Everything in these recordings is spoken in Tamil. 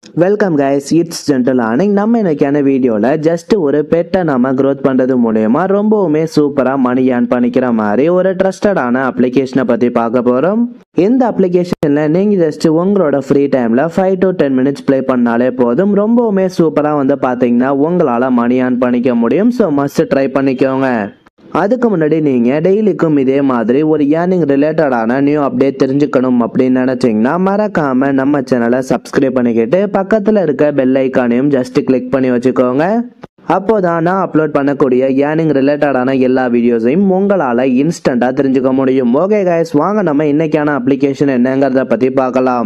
வெல்கம் கைஸ் இட்ஸ் ஜென்டல் ஆனிங் நம்ம இன்னைக்கான வீடியோவில் ஜஸ்ட் ஒரு பெட்டை நம்ம க்ரோத் பண்ணுறது மூலயமா ரொம்பவுமே சூப்பராக மணி ஏர்ன் பண்ணிக்கிற மாதிரி ஒரு ட்ரஸ்டடான அப்ளிகேஷனை பற்றி பார்க்க போகிறோம் இந்த அப்ளிகேஷனில் நீங்கள் ஜஸ்ட் உங்களோட ஃப்ரீ டைமில் five to ten minutes play பண்ணாலே போதும் ரொம்பவுமே சூப்பராக வந்து பார்த்தீங்கன்னா உங்களால் மணி ஏர்ன் பண்ணிக்க முடியும் ஸோ மஸ்ட் ட்ரை பண்ணிக்கோங்க அதுக்கு முன்னாடி நீங்கள் டெய்லிக்கும் இதே மாதிரி ஒரு ஏர்னிங் ரிலேட்டடான நியூ அப்டேட் தெரிஞ்சுக்கணும் அப்படின்னு நினச்சிங்கன்னா மறக்காமல் நம்ம சேனலை சப்ஸ்கிரைப் பண்ணிக்கிட்டு பக்கத்தில் இருக்க பெல் ஐக்கானையும் ஜஸ்ட் கிளிக் பண்ணி வச்சுக்கோங்க அப்போதான் நான் அப்லோட் பண்ணக்கூடிய ஏர்னிங் ரிலேட்டடான எல்லா வீடியோஸையும் உங்களால் இன்ஸ்டண்ட்டாக தெரிஞ்சுக்க முடியும் ஓகே கைஸ் வாங்க நம்ம இன்னைக்கான அப்ளிகேஷன் என்னங்கிறத பற்றி பார்க்கலாம்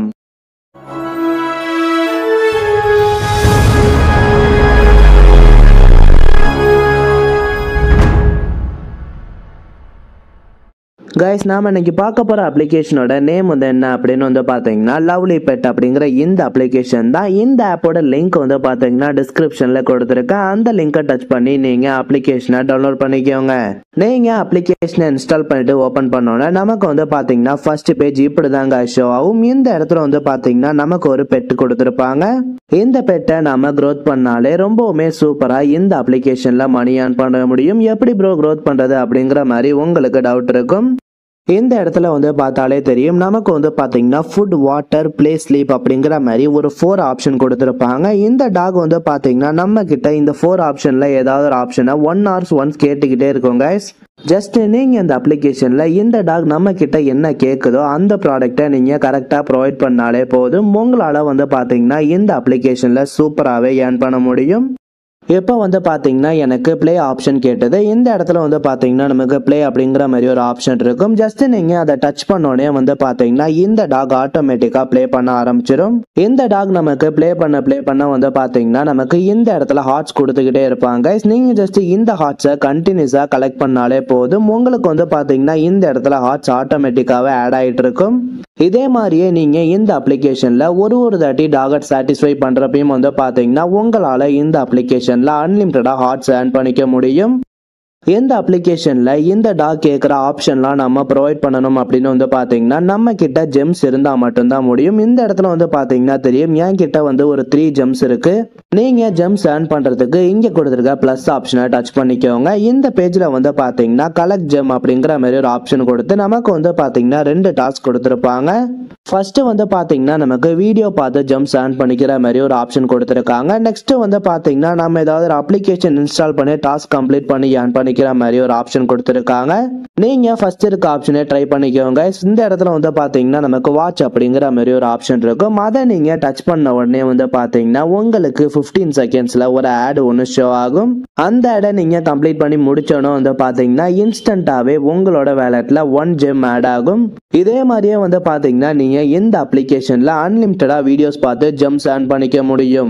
கைஸ் நாம இன்னைக்கு பார்க்க போற அப்ளிகேஷனோட நேம் வந்து என்ன அப்படின்னு வந்து பாத்தீங்கன்னா லவ்லி பெட் அப்படிங்கிற இந்த அப்ளிகேஷன் தான் இந்த ஆப்போட லிங்க் வந்து பாத்தீங்கன்னா டிஸ்கிரிப்ஷன்ல கொடுத்துருக்கேன் அந்த லிங்கை டச் பண்ணி நீங்க அப்ளிகேஷனை டவுன்லோட் பண்ணிக்கோங்க நீங்க அப்ளிகேஷனை இன்ஸ்டால் பண்ணிட்டு ஓபன் பண்ணோன்னா நமக்கு வந்து பாத்தீங்கன்னா ஃபர்ஸ்ட் பேஜ் இப்படி தாங்க ஷோ ஆகும் இந்த இடத்துல வந்து பாத்தீங்கன்னா நமக்கு ஒரு பெட் கொடுத்துருப்பாங்க இந்த பெட்டை நாம க்ரோத் பண்ணாலே ரொம்பவுமே சூப்பரா இந்த அப்ளிகேஷன்ல மணி ஏர்ன் பண்ண முடியும் எப்படி ப்ரோ க்ரோத் பண்றது அப்படிங்கிற மாதிரி உங்களுக்கு டவுட் இருக்கும் இந்த இடத்துல வந்து பார்த்தாலே தெரியும் நமக்கு வந்து பார்த்தீங்கன்னா ஃபுட் வாட்டர் ப்ளே ஸ்லீப் அப்படிங்கிற மாதிரி ஒரு ஃபோர் ஆப்ஷன் கொடுத்துருப்பாங்க இந்த டாக் வந்து பார்த்தீங்கன்னா நம்ம கிட்ட இந்த ஃபோர் ஆப்ஷனில் ஏதாவது ஒரு ஆப்ஷனை ஒன் ஹவர்ஸ் ஒன்ஸ் கேட்டுக்கிட்டே இருக்கும் கைஸ் ஜஸ்ட் நீங்கள் இந்த அப்ளிகேஷனில் இந்த டாக் நம்ம கிட்ட என்ன கேட்குதோ அந்த ப்ராடக்டை நீங்கள் கரெக்டாக ப்ரொவைட் பண்ணாலே போதும் உங்களால் வந்து பார்த்தீங்கன்னா இந்த அப்ளிகேஷனில் சூப்பராகவே ஏர்ன் பண்ண முடியும் இப்போ வந்து பார்த்தீங்கன்னா எனக்கு ப்ளே ஆப்ஷன் கேட்டது இந்த இடத்துல வந்து பார்த்தீங்கன்னா நமக்கு ப்ளே அப்படிங்கிற மாதிரி ஒரு ஆப்ஷன் இருக்கும் ஜஸ்ட் நீங்கள் அதை டச் பண்ணோடனே வந்து பார்த்தீங்கன்னா இந்த டாக் ஆட்டோமேட்டிக்காக ப்ளே பண்ண ஆரம்பிச்சிடும் இந்த டாக் நமக்கு ப்ளே பண்ண ப்ளே பண்ண வந்து பார்த்தீங்கன்னா நமக்கு இந்த இடத்துல ஹார்ட்ஸ் கொடுத்துக்கிட்டே இருப்பாங்க நீங்கள் ஜஸ்ட் இந்த ஹார்ட்ஸை கண்டினியூஸாக கலெக்ட் பண்ணாலே போதும் உங்களுக்கு வந்து பார்த்தீங்கன்னா இந்த இடத்துல ஹார்ட்ஸ் ஆட்டோமேட்டிக்காகவே ஆட் ஆகிட்டு இருக்கும் இதே மாதிரியே நீங்கள் இந்த அப்ளிகேஷனில் ஒரு ஒரு தாட்டி டாகட் சாட்டிஸ்ஃபை பண்ணுறப்பையும் வந்து பார்த்தீங்கன்னா உங்களால் இந்த அப்ளிகேஷன் அப்ளிகேஷனில் அன்லிமிட்டடாக ஹார்ட்ஸ் ஏர்ன் பண்ணிக்க முடியும் எந்த அப்ளிகேஷனில் இந்த டாக் கேட்குற ஆப்ஷன்லாம் நம்ம ப்ரொவைட் பண்ணணும் அப்படின்னு வந்து பார்த்தீங்கன்னா நம்ம கிட்ட ஜெம்ஸ் இருந்தால் மட்டும்தான் முடியும் இந்த இடத்துல வந்து பார்த்தீங்கன்னா தெரியும் என் கிட்ட வந்து ஒரு த்ரீ ஜெம்ஸ் இருக்கு நீங்கள் ஜெம்ஸ் ஏர்ன் பண்ணுறதுக்கு இங்கே கொடுத்துருக்க ப்ளஸ் ஆப்ஷனை டச் பண்ணிக்கோங்க இந்த பேஜில் வந்து பார்த்தீங்கன்னா கலெக்ட் ஜெம் அப்படிங்கிற மாதிரி ஒரு ஆப்ஷன் கொடுத்து நமக்கு வந்து பார்த்தீங்கன்னா ரெண்டு டாஸ்க் கொடுத்துருப்பாங்க ஃபர்ஸ்ட் வந்து பார்த்தீங்கன்னா நமக்கு வீடியோ பார்த்து ஜம்ப்ஸ் ஏர்ன் பண்ணிக்கிற மாதிரி ஒரு ஆப்ஷன் கொடுத்துருக்காங்க நெக்ஸ்ட் வந்து பார்த்தீங்கன்னா நம்ம ஏதாவது ஒரு அப்ளிகேஷன் இன்ஸ்டால் பண்ணி டாஸ்க் கம்ப்ளீட் பண்ணி ஏர்ன் பண்ணிக்கிற மாதிரி ஒரு ஆப்ஷன் கொடுத்துருக்காங்க நீங்க ஃபர்ஸ்ட் இருக்க ஆப்ஷனை ட்ரை பண்ணிக்கோங்க இந்த இடத்துல வந்து பார்த்தீங்கன்னா நமக்கு வாட்ச் அப்படிங்கிற மாதிரி ஒரு ஆப்ஷன் இருக்கும் அதை நீங்க டச் பண்ண உடனே வந்து பார்த்தீங்கன்னா உங்களுக்கு ஃபிஃப்டீன் செகண்ட்ஸ்ல ஒரு ஆட் ஒன்று ஷோ ஆகும் அந்த ஆடை நீங்க கம்ப்ளீட் பண்ணி முடிச்சோன்னு வந்து பார்த்தீங்கன்னா இன்ஸ்டன்டாவே உங்களோட வேலட்ல ஒன் ஜெம் ஆட் ஆகும் இதே மாதிரியே வந்து பார்த்தீங்கன்னா நீங்க இந்த அப்ளிகேஷன்ல அன்லிமிட்டடா வீடியோஸ் பார்த்து ஜம்ப்ஸ் ஏர்ன் பண்ணிக்க முடியும்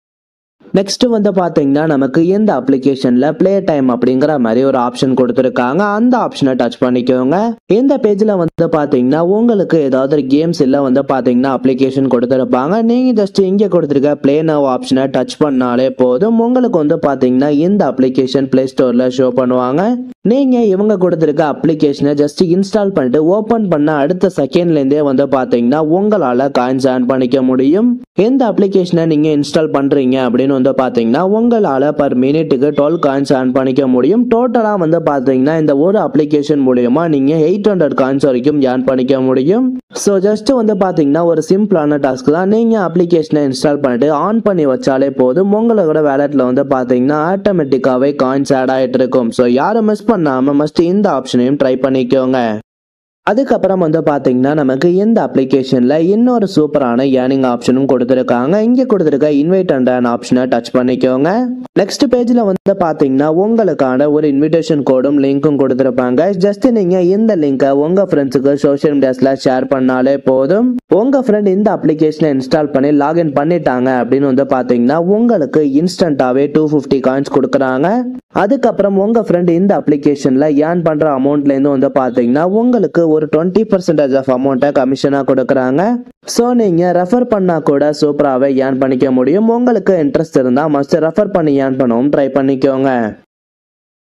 நெக்ஸ்ட் வந்து பார்த்தீங்கன்னா நமக்கு இந்த அப்ளிகேஷனில் ப்ளே டைம் அப்படிங்கிற மாதிரி ஒரு ஆப்ஷன் கொடுத்துருக்காங்க அந்த ஆப்ஷனை டச் பண்ணிக்கோங்க இந்த பேஜில் வந்து பார்த்தீங்கன்னா உங்களுக்கு ஏதாவது ஒரு கேம்ஸ் இல்லை வந்து பார்த்தீங்கன்னா அப்ளிகேஷன் கொடுத்துருப்பாங்க நீங்கள் ஜஸ்ட் இங்கே கொடுத்துருக்க ப்ளே நவ் ஆப்ஷனை டச் பண்ணாலே போதும் உங்களுக்கு வந்து பார்த்தீங்கன்னா இந்த அப்ளிகேஷன் ப்ளே ஸ்டோரில் ஷோ பண்ணுவாங்க நீங்கள் இவங்க கொடுத்துருக்க அப்ளிகேஷனை ஜஸ்ட் இன்ஸ்டால் பண்ணிட்டு ஓப்பன் பண்ண அடுத்த செகண்ட்லேருந்தே வந்து பார்த்தீங்கன்னா உங்களால் காயின்ஸ் ஏர்ன் பண்ணிக்க முடியும் எந்த அப்ளிகேஷனை நீங்கள் இன்ஸ்டால் பண்ணுறீங்க அப்படின்னு வந்து பார்த்தீங்கன்னா உங்களால் பர் மினிட்டுக்கு டுவெல் காயின்ஸ் ஏர்ன் பண்ணிக்க முடியும் டோட்டலாக வந்து பார்த்தீங்கன்னா இந்த ஒரு அப்ளிகேஷன் மூலயமா நீங்கள் எயிட் ஹண்ட்ரட் காயின்ஸ் வரைக்கும் ஏர்ன் பண்ணிக்க முடியும் ஸோ ஜஸ்ட் வந்து பார்த்தீங்கன்னா ஒரு சிம்பிளான டாஸ்க் தான் நீங்கள் அப்ளிகேஷனை இன்ஸ்டால் பண்ணிட்டு ஆன் பண்ணி வச்சாலே போதும் உங்களோட வேலட்டில் வந்து பார்த்தீங்கன்னா ஆட்டோமேட்டிக்காகவே காயின்ஸ் ஆட் ஆகிட்டு இருக்கும் ஸோ யாரும் மிஸ் பண்ணாமல் மஸ்ட் இந்த ஆப்ஷனையும் ட்ரை பண்ணிக்கோங்க அதுக்கப்புறம் வந்து பார்த்தீங்கன்னா நமக்கு இந்த அப்ளிகேஷனில் இன்னொரு சூப்பரான ஏர்னிங் ஆப்ஷனும் கொடுத்துருக்காங்க இங்கே கொடுத்துருக்க இன்வைட் அண்ட் ஆப்ஷனை டச் பண்ணிக்கோங்க நெக்ஸ்ட் பேஜில் வந்து பார்த்தீங்கன்னா உங்களுக்கான ஒரு இன்விடேஷன் கோடும் லிங்க்கும் கொடுத்துருப்பாங்க ஜஸ்ட் நீங்கள் இந்த லிங்கை உங்கள் ஃப்ரெண்ட்ஸுக்கு சோஷியல் மீடியாஸில் ஷேர் பண்ணாலே போதும் உங்கள் ஃப்ரெண்ட் இந்த அப்ளிகேஷனை இன்ஸ்டால் பண்ணி லாகின் பண்ணிட்டாங்க அப்படின்னு வந்து பார்த்தீங்கன்னா உங்களுக்கு இன்ஸ்டண்ட்டாகவே டூ ஃபிஃப்டி காயின்ஸ் கொடுக்குறாங்க அதுக்கப்புறம் உங்கள் ஃப்ரெண்ட் இந்த அப்ளிகேஷனில் ஏர்ன் பண்ணுற அமௌண்ட்லேருந்து வந்து பார்த்தீங்கன்னா உங்களுக்கு ஒரு டுவெண்ட்டி பர்சன்டேஜ் ஆஃப் அமௌண்ட்டை கமிஷனாக கொடுக்குறாங்க ஸோ நீங்கள் ரெஃபர் பண்ணால் கூட சூப்பராகவே ஏர்ன் பண்ணிக்க முடியும் உங்களுக்கு இன்ட்ரெஸ்ட் இருந்தால் மஸ்ட் ரெஃபர் பண்ணி ஏர்ன் பண்ணவும் ட்ரை பண்ணிக்கோங்க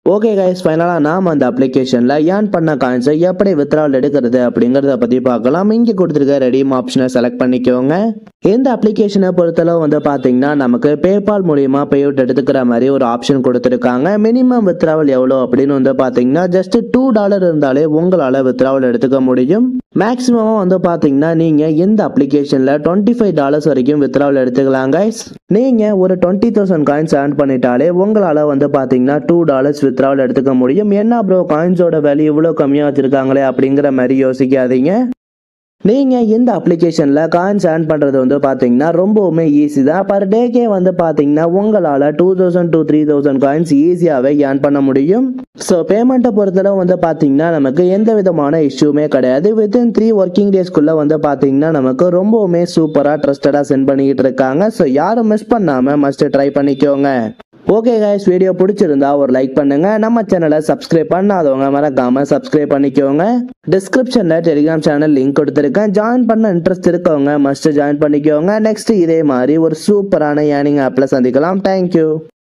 ஓகே கைஸ் ஃபைனலாக நாம் அந்த அப்ளிகேஷனில் ஏர்ன் பண்ண காயின்ஸை எப்படி வித்ரால் எடுக்கிறது அப்படிங்கிறத பற்றி பார்க்கலாம் இங்கே கொடுத்துருக்க ரெடீம் ஆப்ஷனை செலக்ட் பண்ணிக்கோங்க இந்த அப்ளிகேஷனை பொறுத்தளவு வந்து பார்த்தீங்கன்னா நமக்கு பேபால் மூலியமா பே அவுட் எடுத்துக்கிற மாதிரி ஒரு ஆப்ஷன் கொடுத்துருக்காங்க மினிமம் வித்ராவல் எவ்வளோ அப்படின்னு வந்து பார்த்தீங்கன்னா ஜஸ்ட் டூ டாலர் இருந்தாலே உங்களால் வித்ராவல் எடுத்துக்க முடியும் மேக்ஸிமமாக வந்து பார்த்தீங்கன்னா நீங்கள் இந்த அப்ளிகேஷனில் டுவெண்ட்டி ஃபைவ் டாலர்ஸ் வரைக்கும் வித்ராவல் எடுத்துக்கலாம் கைஸ் நீங்கள் ஒரு டுவெண்ட்டி தௌசண்ட் காயின்ஸ் ஏர்ன் பண்ணிட்டாலே உங்களால் வந்து பார்த்தீங்கன்னா டூ டாலர்ஸ் வித்ராவல் எடுத்துக்க முடியும் என்ன ப்ரோ காயின்ஸோட வேல்யூ இவ்வளோ கம்மியாக வச்சுருக்காங்களே அப்படிங்கிற மாதிரி யோசிக்காதீங்க நீங்கள் இந்த அப்ளிகேஷனில் காயின்ஸ் ஏர்ன் பண்ணுறது வந்து பார்த்தீங்கன்னா ரொம்பவுமே ஈஸி தான் பர் டேக்கே வந்து பார்த்தீங்கன்னா உங்களால் two thousand two three thousand coins ஈஸியாகவே ஏர்ன் பண்ண முடியும் ஸோ பேமெண்ட்டை பொறுத்தளவு வந்து பார்த்தீங்கன்னா நமக்கு எந்த விதமான இஷ்யூமே கிடையாது வித்தின் த்ரீ ஒர்க்கிங் டேஸ்க்குள்ளே வந்து பார்த்தீங்கன்னா நமக்கு ரொம்பவுமே சூப்பராக ட்ரஸ்டடாக சென்ட் பண்ணிக்கிட்டு இருக்காங்க ஸோ யாரும் மிஸ் பண்ணாமல் மஸ்ட் ட்ரை பண்ணிக்கோங்க ஓகே கைஸ் வீடியோ பிடிச்சிருந்தா ஒரு லைக் பண்ணுங்க நம்ம சேனலை சப்ஸ்கிரைப் பண்ணாதவங்க மறக்காம சப்ஸ்கிரைப் பண்ணிக்கோங்க டிஸ்கிரிப்ஷன்ல டெலிகிராம் சேனல் லிங்க் கொடுத்துருக்கேன் ஜாயின் பண்ண இன்ட்ரெஸ்ட் இருக்கவங்க மஸ்ட் ஜாயின் பண்ணிக்கோங்க நெக்ஸ்ட் இதே மாதிரி ஒரு சூப்பரான ஏர்னிங் ஆப்ல சந்திக்கலாம் தேங்க்யூ